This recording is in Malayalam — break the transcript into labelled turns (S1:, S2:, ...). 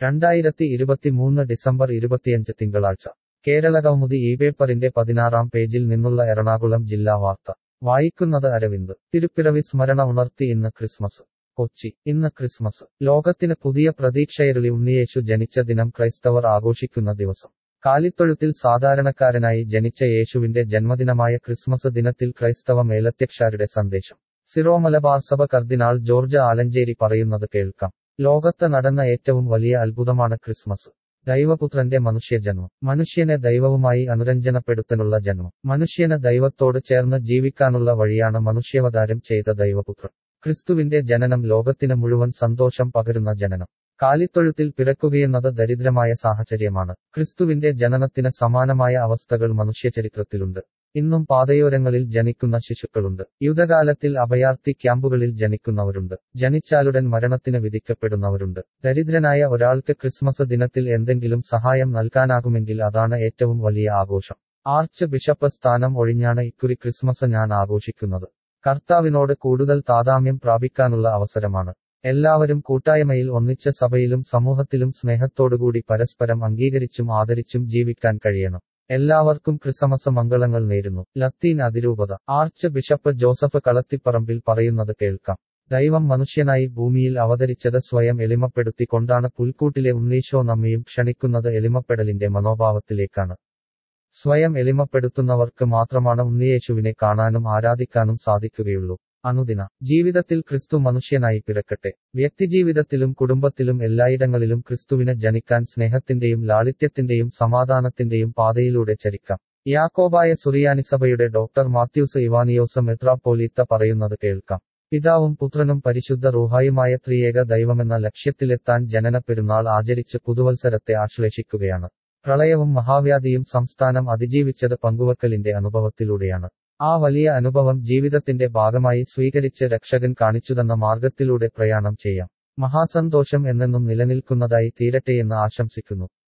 S1: രണ്ടായിരത്തി ഇരുപത്തിമൂന്ന് ഡിസംബർ ഇരുപത്തിയഞ്ച് തിങ്കളാഴ്ച കേരള കൗമുദി ഈ പേപ്പറിന്റെ പതിനാറാം പേജിൽ നിന്നുള്ള എറണാകുളം ജില്ലാ വാർത്ത വായിക്കുന്നത് അരവിന്ദ് തിരുപ്പിറവി സ്മരണ ഉണർത്തി ഇന്ന് ക്രിസ്മസ് കൊച്ചി ഇന്ന് ക്രിസ്മസ് ലോകത്തിന് പുതിയ പ്രതീക്ഷയരുളി ഉണ്ണിയേശു ജനിച്ച ദിനം ക്രൈസ്തവർ ആഘോഷിക്കുന്ന ദിവസം കാലിത്തൊഴുത്തിൽ സാധാരണക്കാരനായി ജനിച്ച യേശുവിന്റെ ജന്മദിനമായ ക്രിസ്മസ് ദിനത്തിൽ ക്രൈസ്തവ മേലധ്യക്ഷാരുടെ സന്ദേശം സിറോ മലബാർ സഭ കർദിനാൾ ജോർജ് ആലഞ്ചേരി പറയുന്നത് കേൾക്കാം ലോകത്ത് നടന്ന ഏറ്റവും വലിയ അത്ഭുതമാണ് ക്രിസ്മസ് ദൈവപുത്രന്റെ മനുഷ്യജന്മം മനുഷ്യനെ ദൈവവുമായി അനുരഞ്ജനപ്പെടുത്താനുള്ള ജന്മം മനുഷ്യന് ദൈവത്തോട് ചേർന്ന് ജീവിക്കാനുള്ള വഴിയാണ് മനുഷ്യാവതാരം ചെയ്ത ദൈവപുത്രൻ ക്രിസ്തുവിന്റെ ജനനം ലോകത്തിന് മുഴുവൻ സന്തോഷം പകരുന്ന ജനനം കാലിത്തൊഴുത്തിൽ പിറക്കുകയെന്നത് ദരിദ്രമായ സാഹചര്യമാണ് ക്രിസ്തുവിന്റെ ജനനത്തിന് സമാനമായ അവസ്ഥകൾ മനുഷ്യചരിത്രത്തിലുണ്ട് ഇന്നും പാതയോരങ്ങളിൽ ജനിക്കുന്ന ശിശുക്കളുണ്ട് യുദ്ധകാലത്തിൽ അഭയാർത്ഥി ക്യാമ്പുകളിൽ ജനിക്കുന്നവരുണ്ട് ജനിച്ചാലുടൻ മരണത്തിന് വിധിക്കപ്പെടുന്നവരുണ്ട് ദരിദ്രനായ ഒരാൾക്ക് ക്രിസ്മസ് ദിനത്തിൽ എന്തെങ്കിലും സഹായം നൽകാനാകുമെങ്കിൽ അതാണ് ഏറ്റവും വലിയ ആഘോഷം ആർച്ച് ബിഷപ്പ് സ്ഥാനം ഒഴിഞ്ഞാണ് ഇക്കുറി ക്രിസ്മസ് ഞാൻ ആഘോഷിക്കുന്നത് കർത്താവിനോട് കൂടുതൽ താതാമ്യം പ്രാപിക്കാനുള്ള അവസരമാണ് എല്ലാവരും കൂട്ടായ്മയിൽ ഒന്നിച്ച സഭയിലും സമൂഹത്തിലും സ്നേഹത്തോടുകൂടി പരസ്പരം അംഗീകരിച്ചും ആദരിച്ചും ജീവിക്കാൻ കഴിയണം എല്ലാവർക്കും ക്രിസമസ് മംഗളങ്ങൾ നേരുന്നു ലത്തീൻ അതിരൂപത ആർച്ച് ബിഷപ്പ് ജോസഫ് കളത്തിപ്പറമ്പിൽ പറയുന്നത് കേൾക്കാം ദൈവം മനുഷ്യനായി ഭൂമിയിൽ അവതരിച്ചത് സ്വയം എളിമപ്പെടുത്തിക്കൊണ്ടാണ് പുൽക്കൂട്ടിലെ ഉണ്ണീശോ നമ്മയും ക്ഷണിക്കുന്നത് എളിമപ്പെടലിന്റെ മനോഭാവത്തിലേക്കാണ് സ്വയം എളിമപ്പെടുത്തുന്നവർക്ക് മാത്രമാണ് ഉണ്ണിയേശുവിനെ കാണാനും ആരാധിക്കാനും സാധിക്കുകയുള്ളൂ അനുദിന ജീവിതത്തിൽ ക്രിസ്തു മനുഷ്യനായി പിറക്കട്ടെ വ്യക്തിജീവിതത്തിലും കുടുംബത്തിലും എല്ലായിടങ്ങളിലും ക്രിസ്തുവിന് ജനിക്കാൻ സ്നേഹത്തിന്റെയും ലാളിത്യത്തിന്റെയും സമാധാനത്തിന്റെയും പാതയിലൂടെ ചരിക്കാം യാക്കോബായ സുറിയാനിസഭയുടെ ഡോക്ടർ മാത്യൂസ് ഇവാനിയോസ് മെത്രാപ്പോലീത്ത പറയുന്നത് കേൾക്കാം പിതാവും പുത്രനും പരിശുദ്ധ റൂഹായുമായ ത്രിയേക ദൈവമെന്ന ലക്ഷ്യത്തിലെത്താൻ ജനന പെരുന്നാൾ ആചരിച്ച് പുതുവത്സരത്തെ ആശ്ലേഷിക്കുകയാണ് പ്രളയവും മഹാവ്യാധിയും സംസ്ഥാനം അതിജീവിച്ചത് പങ്കുവക്കലിന്റെ അനുഭവത്തിലൂടെയാണ് ആ വലിയ അനുഭവം ജീവിതത്തിന്റെ ഭാഗമായി സ്വീകരിച്ച് രക്ഷകൻ കാണിച്ചുതന്ന മാർഗത്തിലൂടെ പ്രയാണം ചെയ്യാം മഹാസന്തോഷം എന്നെന്നും നിലനിൽക്കുന്നതായി തീരട്ടെയെന്ന് ആശംസിക്കുന്നു